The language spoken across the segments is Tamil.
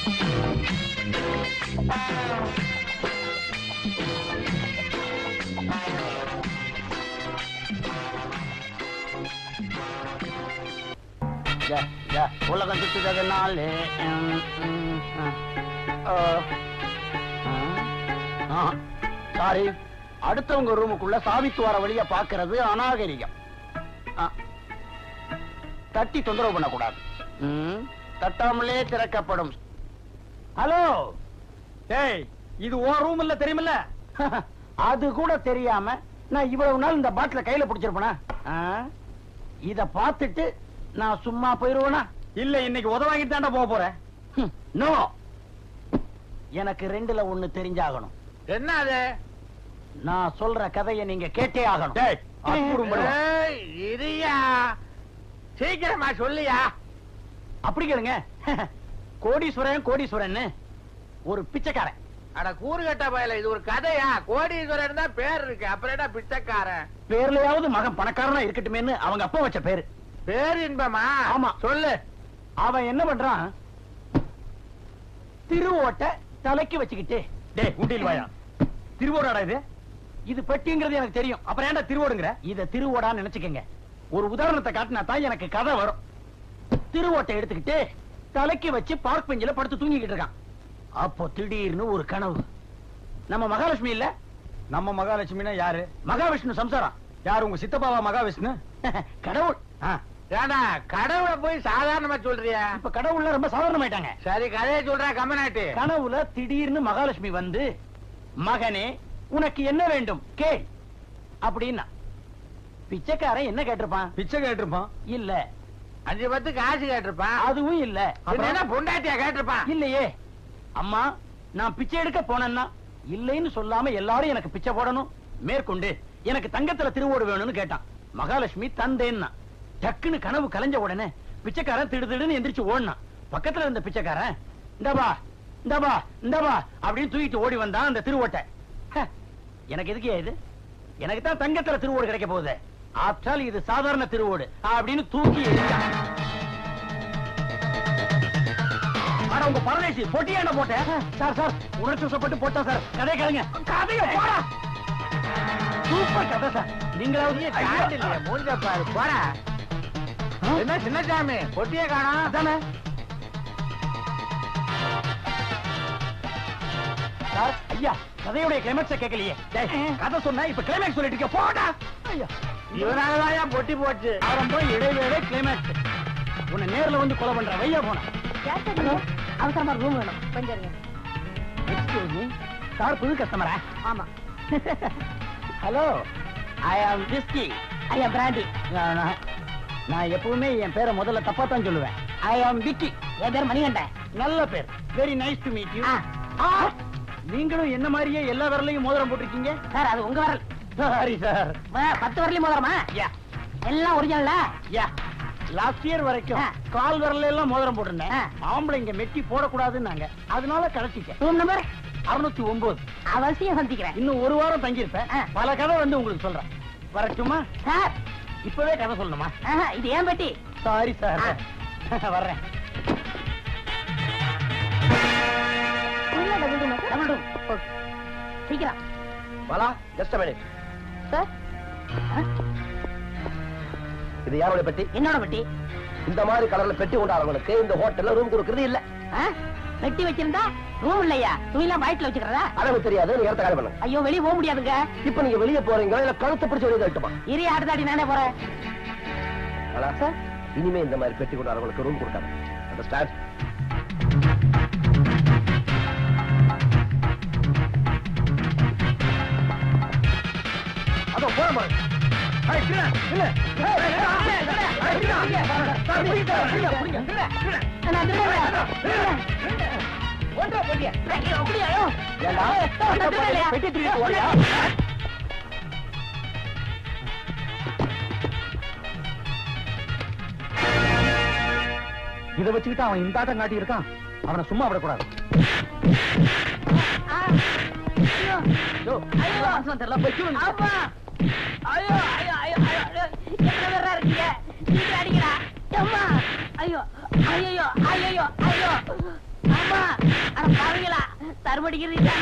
யா, யா, உலகம் சுற்றுறதுனாலே ம், ம், ஆ. ஓ. ஆ. சாரி அடுத்தவங்க ரூமுக்குள்ள சாவிக்கு வர வழிய பாக்குறது அநாகரிகம் ஆ. தட்டி தொந்தரவு பண்ணக்கூடாது ம், தட்டாமலே திறக்கப்படும் ஹலோ டேய் இது ஓ ரூம் இல்ல தெரியுமில்ல அது கூட தெரியாம நான் இவ்வளவு நாள் இந்த பாட்டில கையில பிடிச்சிருப்பேனா ஆ? இத பார்த்துட்டு நான் சும்மா போயிருவேனா இல்ல இன்னைக்கு உத வாங்கிட்டு தாண்டா போக போறேன் நோ எனக்கு ரெண்டுல ஒண்ணு தெரிஞ்சாகணும் என்ன அது நான் சொல்ற கதையை நீங்க கேட்டே ஆகணும் டேய் அப்புறம் பண்ணு. ஏய், இரியா சீக்கிரமா சொல்லியா அப்படி கேளுங்க கோடீஸ்வரன் கோடீஸ்வரன் ஒரு பிச்சைக்காரன் அட கூறுகட்ட பயல இது ஒரு கதையா கோடீஸ்வரன் தான் பேர் இருக்கு அப்புறம் என்ன பிச்சைக்காரன் பேர்லயாவது மகன் பணக்காரனா இருக்கட்டுமேன்னு அவங்க அப்பா வச்ச பேரு பேர் இன்பமா ஆமா. சொல்லு அவன் என்ன பண்றான் திருவோட்ட தலைக்கு வச்சுக்கிட்டு டேய் உண்டியில் வாயா திருவோடாடா இது இது பெட்டிங்கிறது எனக்கு தெரியும் அப்புறம் ஏன்டா திருவோடுங்கிற இத திருவோடான்னு நினைச்சுக்கங்க ஒரு உதாரணத்தை காட்டினா தான் எனக்கு கதை வரும் திருவோட்டை எடுத்துக்கிட்டு தலைக்கு வச்சு பார்க் பெஞ்சில படுத்து தூங்கிக்கிட்டு இருக்கான் அப்போ திடீர்னு ஒரு கனவு நம்ம மகாலட்சுமி இல்ல நம்ம மகாலட்சுமினா யாரு மகாவிஷ்ணு சம்சாரம் யாரு உங்க சித்தப்பாவா மகாவிஷ்ணு கடவுள் ஆ, ஏண்டா கடவுளை போய் சாதாரணமா சொல்றியா இப்ப கடவுள்ல ரொம்ப சாதாரணமாயிட்டாங்க சரி கதையை சொல்றா கம்மநாட்டு கனவுல திடீர்னு மகாலட்சுமி வந்து மகனே உனக்கு என்ன வேண்டும் கேள் அப்படின்னா பிச்சைக்காரன் என்ன கேட்டிருப்பான் பிச்சை கேட்டிருப்பான் இல்ல அஞ்சு பத்து காசு கேட்டிருப்பான் அதுவும் இல்ல பின்ன என்ன பொண்டாட்டியா கேட்டிருப்பான் இல்லையே அம்மா நான் பிச்சை எடுக்க போனேன்னா இல்லைன்னு சொல்லாம எல்லாரும் எனக்கு பிச்சை போடணும் மேற்கொண்டு எனக்கு தங்கத்துல திருவோடு வேணும்னு கேட்டான் மகாலட்சுமி தந்தேன்னா டக்குன்னு கனவு கலைஞ்ச உடனே பிச்சைக்காரன் திடுதிடுன்னு எந்திரிச்சு ஓடினான் பக்கத்துல இருந்த பிச்சைக்காரன் இந்தபா இந்தபா இந்தபா அப்படின்னு தூக்கிட்டு ஓடி வந்தான் அந்த திருவோட்டை ஹ, எனக்கு எதுக்கு இது எனக்கு தான் தங்கத்துல திருவோடு கிடைக்க போகுது ஆப்டால் இது சாதாரண திருவோடு அப்படின்னு தூக்கி எறிஞ்சான் ஆனா உங்க பரதேசி பொட்டியா என்ன போட்டேன் சார் சார் உணர்ச்சி வசப்பட்டு போட்டா சார் கதை கேளுங்க கதைய போடா சூப்பர் கதை சார் நீங்களாவது காட்டு இல்லையே, மூஞ்ச பாரு போடா என்ன சின்னசாமி பொட்டியே காணோம் அதானே சார் ஐயா கதையுடைய கிளைமேக்ஸ கேட்கலையே டேய், கதை சொன்னா இப்ப கிளைமேக்ஸ் சொல்லிட்டு இருக்க போடா ஐயா இவனாலதான் பொட்டி போச்சு ஆரம்பம் இடைவேளை கிளைமேக்ஸ் உன்னை நேர்ல வந்து கொலை பண்ற வையா போனா அவசரமா ரூம் வேணும் கொஞ்சம் இருங்க எக்ஸ்கியூஸ் மீ சார் புது கஸ்டமரா ஆமா ஹலோ ஐ ஆம் விஸ்கி ஐயா பிராண்டி நான் எப்பவுமே என் பேரை முதல்ல தப்பா தான் சொல்லுவேன் ஐ ஆம் விக்கி என் பேர் மணிகண்டன் நல்ல பேர் very nice to meet you ஆ. நீங்களும் என்ன மாதிரியே எல்லா விரலையும் மோதிரம் போட்டிருக்கீங்க சார் அது உங்க வரல் சாரி சார் வ- பத்து வரலையும் மோதிரமா யா எல்லாம் ஒரிஜினலா யா லாஸ்ட் இயர் வரைக்கும் ஆ. கால் விரல்ல எல்லாம் மோதிரம் போட்டிருந்தேன் ஆ. ஆம்பளைங்க மெட்டி போடக்கூடாதுன்னாங்க அதனால கடைச்சிட்டேன் ரூம் நம்பர் அறுநூத்தி ஒன்பது அவசியம் சந்திக்கிறேன் இன்னும் ஒரு வாரம் தங்கியிருப்பேன் ஆ. பல கதை வந்து உங்களுக்கு சொல்றேன் வரட்டுமா சார் இப்பவே கதை சொல்லணுமா ஆஹா, இது ஏன் பெட்டி சாரி சார் வர்றேன் உள்ள double room ஆ, sir? Double room. ஓகே. சீக்கிரம் பாலா ஜஸ்ட் மினிட் சார் இது யாரோட பெட்டி என்னோட பெட்டி இந்த மாதிரி கலர்ல பெட்டி கொண்டாடுறவங்களுக்கு இந்த ஹோட்டல்ல ரூம் கொடுக்கறது இல்ல ஆ? பெட்டி வச்சிருந்தா ரூம் இல்லையா துணிலாம் வயிற்றுல வச்சுக்கிறதா அளவு தெரியாது நீங்க இடத்த காலி பண்ணுங்க ஐயோ வெளிய போக முடியாதுங்க இப்ப நீங்க வெளிய போறீங்களா இல்ல கழுத்தை பிடிச்சு வெளியே தட்டுமா இரு ஆடுதாடி நானே போறேன் பாலா சார் இனிமே இந்த மாதிரி பெட்டி கொண்டாடுறவங்களுக்கு ரூம் கொடுக்காது அண்டர்ஸ்டாண்ட் அதோ போற பாரு ஏய், கீழே, கீழே. ஏய், ஏய், ஏய், ஏய், ஏய், கீழே. சார், பிடிங்க, பிடிங்க, பிடிங்க. கீழே, கீழே. நான் திருடுறேன். ஒன்றா போட்டியா? ஐயோ, அப்படியா? ஐயோ. ஏண்டா? நான் திருடலையா? பெட்டி திருடிட்டு ஓடியா? இத வச்சுக்கிட்டு அவன் இந்த ஆட்டம் காட்டி இருக்கான் அவனை சும்மா விடக்கூடாது ஆ. ஐயோ. யோ, ஐயோ. அவசரம் தெரியல, போய் கீழே நில்லு. அப்பா. ஐயோ, ஐயோ, ஐயோ, ஐயோ, ஐயோ. எத்தனை பேரா இருக்கீங்க? சீக்கிரம் அடிங்கடா. அம்மா. ஐயோ, ஐயையோ, ஐயையோ, ஐயோ. அம்மா. படிக்கிறீங்களா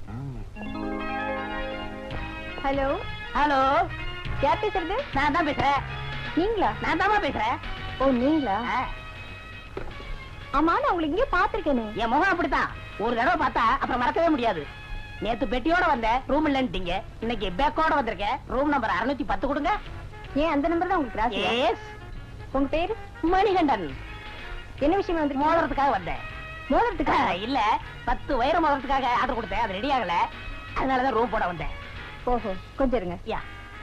ஹலோ ஹலோ யார் பேசுறது நான் தான் பேசுறேன் நீங்களா நான் தாமா பேசுறேன் ஓ நீங்களா ஆ, ஆமா நான் உங்களை இங்கே பாத்திருக்கேனே என் முகம் அப்படித்தான் ஒரு தடவை பார்த்தா அப்புறம் மறக்கவே முடியாது நேத்து பெட்டியோட வந்தேன் ரூம் இல்லன்ட்டீங்க இன்னைக்கு பேக்கோட வந்திருக்கேன் ரூம் நம்பர் அறுநூத்தி பத்து கொடுங்க ஏன் அந்த நம்பர் தான் உங்களுக்கு ராசியா எஸ் உங்க பேரு மணிகண்டன் என்ன விஷயமா வந்து மோதிரத்துக்காக வந்தேன் மோதிரத்துக்கா ஆ, இல்ல பத்து வயிறு மோதிரத்துக்காக ஆர்டர் கொடுத்தேன் அது ரெடி ஆகல அதனாலதான் ரூம் போட வந்தேன் ஓஹோ கொஞ்சம் இருங்க யா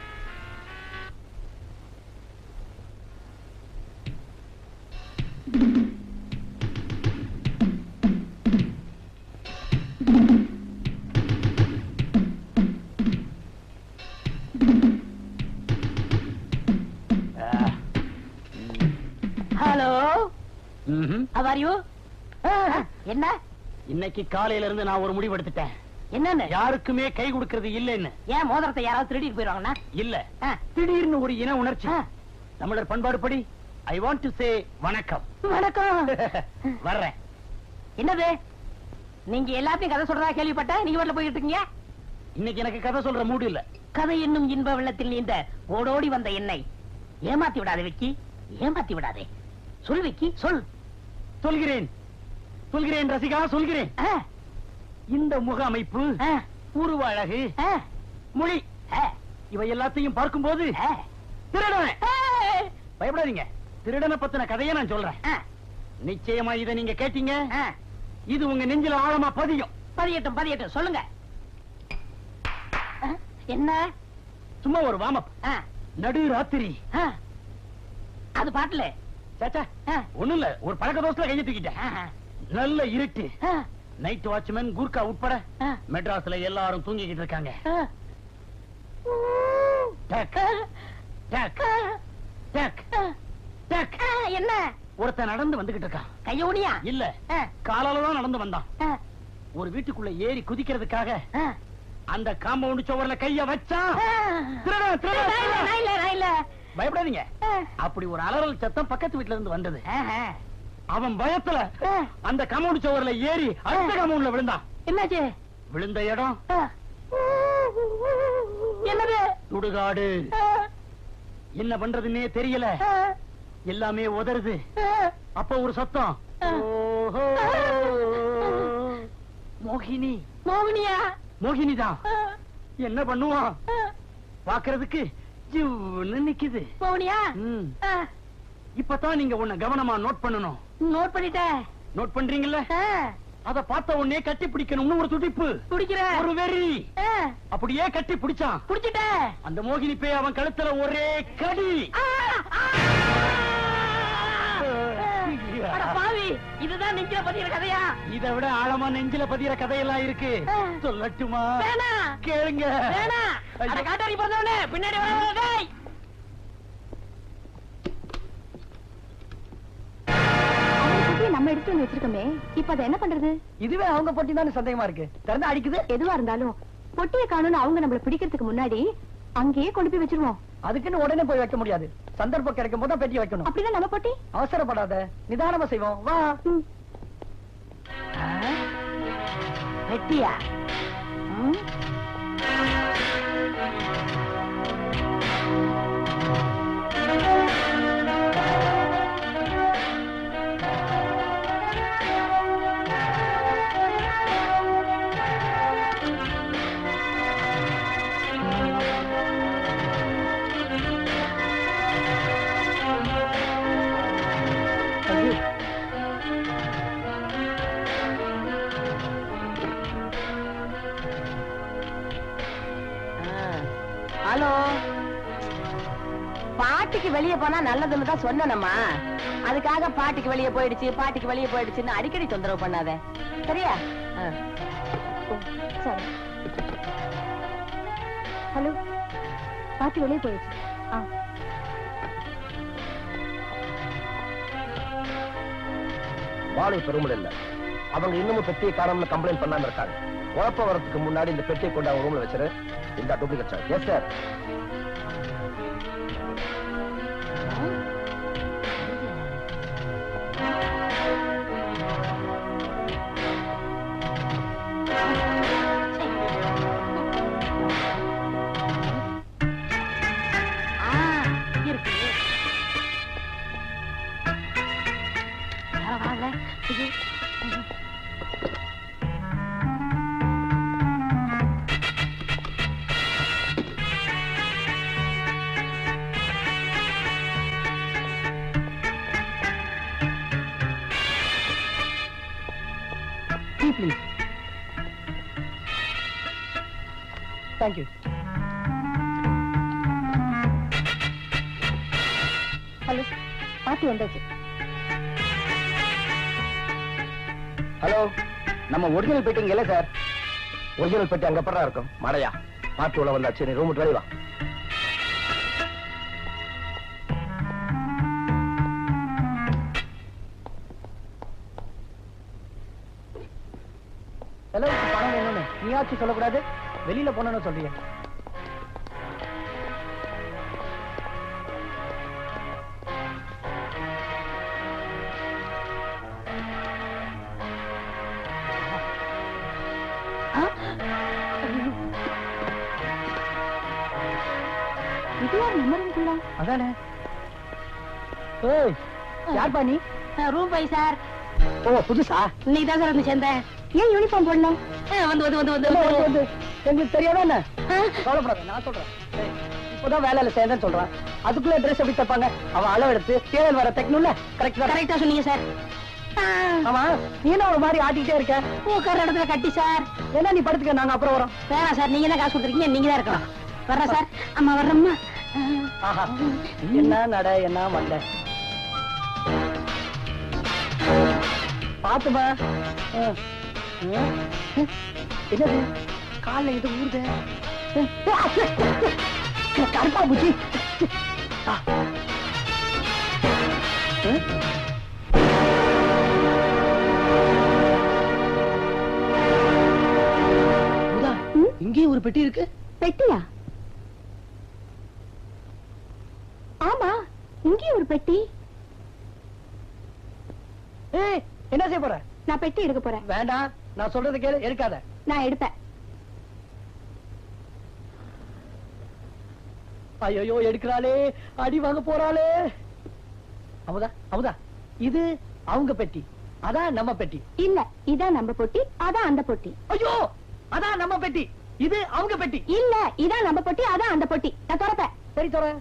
ஹலோ ம்ஹும். how are you என்ன இன்னைக்கு காலையில இருந்து நான் ஒரு முடிவு எடுத்துட்டேன் என்னன்னு யாருக்குமே கை கொடுக்கறது இல்லைன்னு ஏன் மோதிரத்தை யாராவது திருடிட்டு போயிருவாங்கன்னா இல்ல ஆ, திடீர்னு ஒரு இன உணர்ச்சி ஆ. தமிழர் பண்பாடுபடி ஐ வாண்ட் டு சே வணக்கம் வணக்கம் வர்றேன் என்னது நீங்க எல்லாத்தையும் கதை சொல்றதா கேள்விப்பட்டேன் நீங்க வீட்டுல போயிட்டு இருக்கீங்க இன்னைக்கு எனக்கு கதை சொல்ற மூடு இல்ல கதை என்னும் இன்ப வெள்ளத்தில் நீந்த ஓடோடி வந்த என்னை ஏமாத்தி விடாதே விக்கி ஏமாத்தி விடாதே சொல் விக்கி சொல் சொல்கிறேன் சொல்கிறேன் ரசிகா சொல்கிறேன் ஆ, இந்த முக அமைப்பு ஆ, உருவ அழகு ஆ, மொழி ஆ, இவை எல்லாத்தையும் பார்க்கும்போது ஆ. திருடனை ஆ, பயப்படாதீங்க திருடனை பத்தின கதையை நான் சொல்றேன் ஆ, நிச்சயமா இதை நீங்க கேட்டீங்க ஆ. இது உங்க நெஞ்சில ஆழமா பதியும் பதியட்டும் பதியட்டும் சொல்லுங்க ஆ, என்ன சும்மா ஒரு வாமப் ஆ, நடு ராத்திரி ஆ. அது பாட்டுல சாச்சா ஆ, ஒண்ணும் இல்ல ஒரு பழக்க தோசைல கையை தூக்கிட்டேன் ஆ, நல்ல இருட்டு ஆ, நைட் வாட்ச்மேன் கூர்க்கா உட்பட ஆ, மெட்ராஸ்ல எல்லாரும் தூங்கிக்கிட்டு இருக்காங்க ஆ. டக், டக், ஆ, டக், ஆ, டக். ஆ, என்ன ஒருத்தன் நடந்து வந்துகிட்டு இருக்கான் கையோடியா இல்ல காலால தான் நடந்து வந்தான் ஒரு வீட்டுக்குள்ள ஏறி குதிக்கிறதுக்காக அந்த காம்பவுண்ட் சுவர்ல கைய வச்சான் திருடன், திருடன். பயப்படாதீங்க அப்படி ஒரு அலறல் சத்தம் பக்கத்து வீட்ல இருந்து வந்தது அவன் பயத்துல அந்த காம்பவுண்ட் சுவர்ல ஏறி அடுத்த காம்பவுண்ட்ல விழுந்தான் என்னாச்சு விழுந்த இடம் ஆ. என்னது சுடுகாடு ஆ, என்ன பண்றதுன்னே தெரியல ஆ, எல்லாமே உதறுது ஆ. அப்ப ஒரு சத்தம் ஆ. ஓஹோ. மோகினி மோகினியா மோகினிதான் ஆ, என்ன பண்ணுவான் ஆ. பாக்குறதுக்கு ஜிவ்னு நிக்குது மோகினியா ம். ஆ, இப்பதான் நீங்க உன்னை கவனமா நோட் பண்ணணும் நோட் பண்ணிட்டேன் நோட் பண்றீங்கல்ல ஆ, அத பார்த்த உடனே கட்டி பிடிக்கணும்னு ஒரு துடிப்பு பிடிக்கிறேன் ஒரு வெறி ஆ, அப்படியே கட்டி பிடிச்சான் பிடிச்சிட்டேன் அந்த மோகினி போய் அவன் கழுத்துல ஒரே கடி ஆ, ஆ. அட பாவி இதுதான் நெஞ்சில பதிகிற கதையா இதை விட ஆழமா நெஞ்சில பதிகிற கதையெல்லாம் இருக்கு ஆ. சொல்லட்டுமா வேணா கேளுங்க வேணா அட காட்டாரி பிறந்தவனே பின்னாடி வர டேய் அவங்க குட்டியை நம்ம எடுத்து வந்து வச்சிருக்கோமே இப்ப அதை என்ன பண்றது இதுவே அவங்க பொட்டி தானே சந்தேகமா இருக்கு திறந்து அடிக்குது எதுவா இருந்தாலும் பொட்டியை காணும்னு அவங்க நம்மள பிடிக்கிறதுக்கு முன்னாடி அங்கேயே கொண்டு போய் வச்சிருவோம் அதுக்குன்னு உடனே போய் வைக்க முடியாது சந்தர்ப்பம் கிடைக்கும் போது தான் பெட்டி வைக்கணும் அப்படிதான் நம்ம பொட்டி அவசரப்படாத நிதானமா செய்வோம் வா ம். வெட்டியா ம்? ஐயோ. ஹலோ பாட்டிக்கு வெளிய போனா நல்லதுன்னு தான் சொன்னேனம்மா அதுக்காக பாட்டிக்கு வெளிய போயிடுச்சு பாட்டிக்கு வெளிய போயிடுச்சுன்னு அடிக்கடி தொந்தரவு பண்ணாத சரியா ஆ. ஓ, சரி ஹலோ பாட்டி வெளியே போயிடுச்சு ஆ வாழை பெருமல் இல்ல அவங்க இன்னமும் பெட்டியை காணாம கம்ப்ளைண்ட் பண்ணாம இருக்காங்க குழப்பம் வரதுக்கு முன்னாடி இந்த பெட்டியை கொண்டு அவங்க ரூம்ல வச்சிரு இந்த டூப்ளிகேட் சார் எஸ் சார் ஆ Tea, please. Thank you. Hello பாட்டி வந்தாச்சு ஹலோ நம்ம ஒரிஜினல் பெட்டி இங்க இல்ல சார் ஒரிஜினல் பெட்டி அங்க படம் இருக்கும் மாடையா பாட்டு உள்ள வந்தாச்சு நீ ரூம் வெளியே வா செலவுக்கு பணம் வேணும்னு நீயாச்சும் சொல்லக்கூடாது வெளியில போனோன்னு சொல்றீங்க இது யார் நம்ம ரூம்குள்ள அதானே ஏய் யார் பண்ணி ரூம் போய் சார் ஓ புதுசா இன்னைக்கு தான் சார் வந்து சேர்ந்தேன் ஏன் யூனிஃபார்ம் போடணும் ஆ, வந்து வந்து வந்து வந்து என்ன வந்து வந்து வந்து எங்களுக்கு தெரியாதா என்ன ஆ, கவலைப்படாத நான் சொல்றேன் ஏய், இப்பதான் வேலையில சேர்ந்தேன்னு சொல்றான் அதுக்குள்ள ட்ரெஸ் எப்படி தப்பாங்க அவன் அளவு எடுத்து தேவையில் வர தைக்கணும்ல கரெக்ட் தான் கரெக்டா சொன்னீங்க சார் ஆ, ஆமா நீ என்ன ஒரு மாதிரி ஆட்டிக்கிட்டே இருக்க உட்கார்ற இடத்துல கட்டி சார் என்ன நீ படுத்துக்க நாங்க அப்புறம் வரோம் வேணாம் சார் நீங்க தான் காசு கொடுத்துருக்கீங்க நீங்க தான் இருக்கணும் வர்றேன் சார் அம்மா வர்றம்மா ஆ, ஆஹா என்ன நட என்ன மண்ட பாத்துமா ஆ. ஆ. என்னது காலைல இது ஊறுதே கருப்பா பூச்சி ஆ. ஆ? சுதா, ம்? இங்கேயும் ஒரு பெட்டி இருக்கு பெட்டியா ஆமா இங்கேயும் ஒரு பெட்டி ஏய் என்ன செய்ய போற நான் பெட்டி எடுக்க போறேன் வேண்டாம் நான் சொல்றது கேளு எடுக்காத நான் எடுப்பேன் ஐயோ எடுக்கிறாளே அடி வாங்க போறாளே அமுதா அமுதா இது அவங்க பெட்டி அதான் நம்ம பெட்டி இல்ல இதான் நம்ம பொட்டி அதான் அந்த பொட்டி ஐயோ அதான் நம்ம பெட்டி இது அவங்க பெட்டி இல்ல இதான் நம்ம பொட்டி அதான் அந்த பொட்டி நான் திறப்பேன் சரி தோற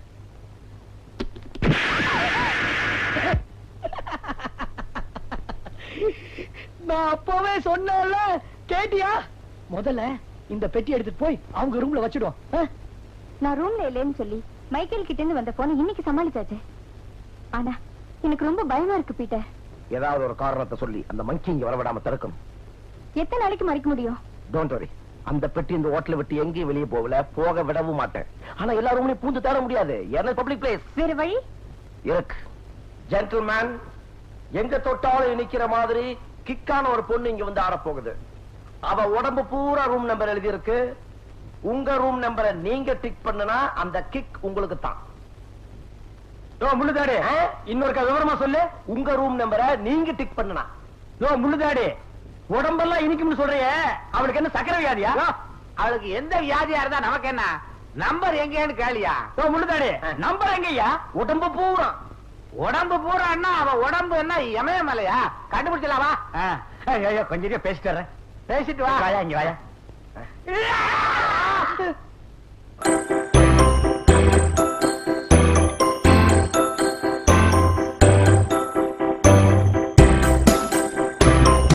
நான் அப்பவே சொன்னேன்ல கேட்டியா முதல்ல இந்த பெட்டி எடுத்துட்டு போய் அவங்க ரூம்ல வச்சிடுவோம் ஆ? நான் ரூம்ல இல்லைன்னு சொல்லி மைக்கேல் கிட்ட இருந்து வந்த போன இன்னைக்கு சமாளிச்சாச்சு ஆனா எனக்கு ரொம்ப பயமா இருக்கு பீட்டர் ஏதாவது ஒரு காரணத்தை சொல்லி அந்த மங்கி இங்க வரவிடாம தடுக்கணும் எத்தனை நாளைக்கு மறைக்க முடியும் டோன்ட் வரி அந்த பெட்டி இந்த ஹோட்டலை விட்டு எங்கேயும் வெளியே போகல போக விடவும் மாட்டேன் ஆனா எல்லா ரூம்லயும் பூந்து தேட முடியாது ஏன்னா பப்ளிக் பிளேஸ் வேற வழி இருக்கு ஜென்டில்மேன் எங்க தொட்டாலும் இனிக்கிற மாதிரி கிக்கான ஒரு பொண்ணு இங்க வந்து ஆடப் போகுது அவ உடம்பு பூரா ரூம் நம்பர் எழுதி இருக்கு உங்க ரூம் நம்பரை நீங்க டிக் பண்ணுனா அந்த கிக் உங்களுக்கு தான் யோ முள்ளுதாடி இன்னொருக்கா விவரமா சொல்லு உங்க ரூம் நம்பரை நீங்க டிக் பண்ணுனா யோ முள்ளுதாடி உடம்பெல்லாம் இனிக்கும்னு சொல்றியே அவளுக்கு என்ன சக்கரை வியாதியா யோ, அவளுக்கு எந்த வியாதியா இருந்தா நமக்கு என்ன நம்பர் எங்கேன்னு கேளியா யோ முள்ளுதாடி நம்பர் எங்கய்யா உடம்பு பூரா உடம்பு பூரான்னா அவ உடம்பு என்ன இமயமலையா கண்டுபிடிச்சலாமா ஐயோ கொஞ்சம் பேசிட்டு வர்றேன் பேசிட்டு வா வாயா இங்க வாயா